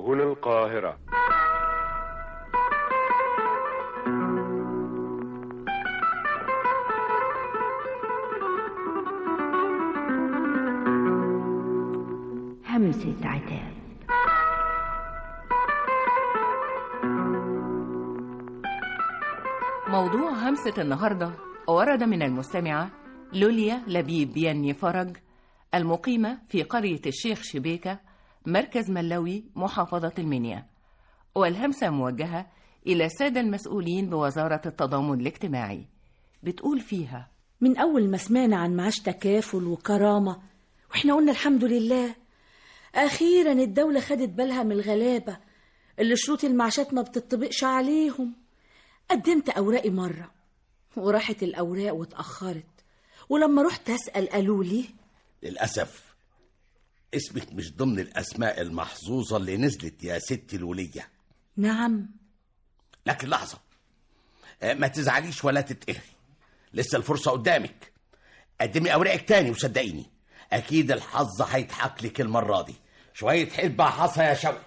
هنا القاهرة همسة عتاب موضوع همسة النهاردة ورد من المستمعة لوليا لبيب بيني فرج المقيمة في قرية الشيخ شبيكة مركز ملوي محافظة المنيا والهمسة موجهة إلى السادة المسؤولين بوزارة التضامن الاجتماعي بتقول فيها من أول ما سمعنا عن معاش تكافل وكرامة وإحنا قلنا الحمد لله أخيرا الدولة خدت بالها من الغلابة اللي شروط المعاشات ما بتطبقش عليهم قدمت أوراقي مرة وراحت الأوراق واتأخرت ولما رحت أسأل قالوا لي للأسف اسمك مش ضمن الأسماء المحظوظة اللي نزلت يا ستي الولية نعم لكن لحظة آه، ما تزعليش ولا تتقهري لسه الفرصة قدامك قدمي أوراقك تاني وصدقيني أكيد الحظ هيضحك لك المرة دي شوية حلبة حصى يا شوقي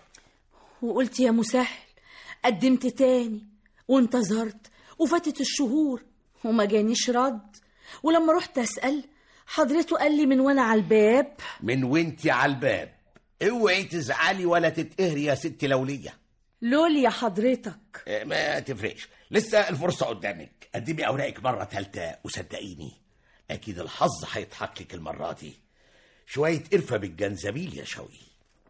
وقلت يا مسهل قدمت تاني وانتظرت وفاتت الشهور وما جانيش رد ولما رحت أسأل حضرته قال لي من وانا على الباب من وانتي على الباب اوعي تزعلي ولا تتقهري يا ستي لولية لولي يا حضرتك آه، ما تفرقش لسه الفرصة قدامك قدمي أوراقك مرة تالتة وصدقيني أكيد الحظ هيضحك لك المرة دي شوية قرفة بالجنزبيل يا شوقي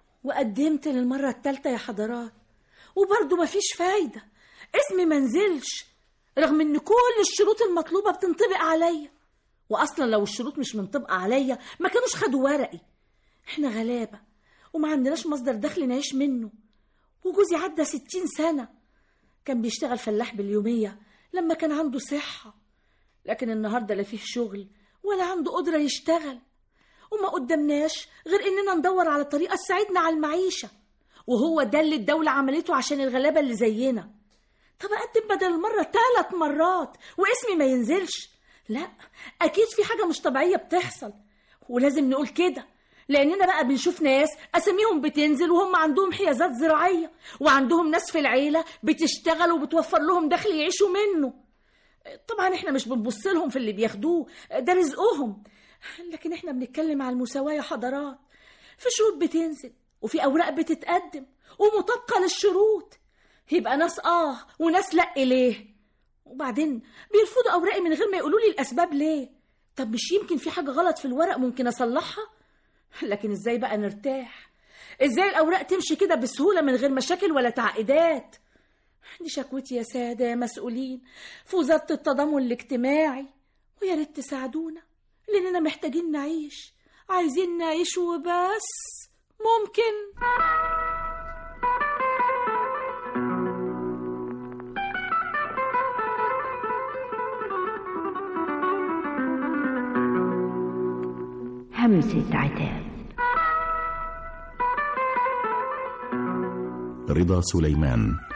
وقدمت للمرة التالتة يا حضرات وبرضه مفيش فايدة اسمي منزلش رغم ان كل الشروط المطلوبة بتنطبق عليا واصلا لو الشروط مش منطبقة عليا ما كانوش خدوا ورقي احنا غلابة وما عندناش مصدر دخل نعيش منه وجوزي عدى ستين سنة كان بيشتغل فلاح باليومية لما كان عنده صحة لكن النهاردة لا فيه شغل ولا عنده قدرة يشتغل وما قدامناش غير إننا ندور على طريقة تساعدنا على المعيشة وهو ده اللي الدولة عملته عشان الغلابة اللي زينا طب أقدم بدل المرة ثلاث مرات واسمي ما ينزلش لا أكيد في حاجة مش طبيعية بتحصل ولازم نقول كده لأننا بقى بنشوف ناس أساميهم بتنزل وهم عندهم حيازات زراعية وعندهم ناس في العيلة بتشتغل وبتوفر لهم دخل يعيشوا منه طبعا احنا مش بنبص لهم في اللي بياخدوه ده رزقهم لكن احنا بنتكلم على المساواة يا حضرات في شروط بتنزل وفي أوراق بتتقدم ومطابقة للشروط يبقى ناس آه وناس لأ ليه وبعدين بيرفضوا أوراقي من غير ما يقولوا لي الأسباب ليه طب مش يمكن في حاجة غلط في الورق ممكن أصلحها لكن إزاي بقى نرتاح إزاي الأوراق تمشي كده بسهولة من غير مشاكل ولا تعقيدات دي شكوتي يا سادة يا مسؤولين في وزارة التضامن الاجتماعي ويا ريت تساعدونا لأننا محتاجين نعيش عايزين نعيش وبس ممكن همسة عتاب رضا سليمان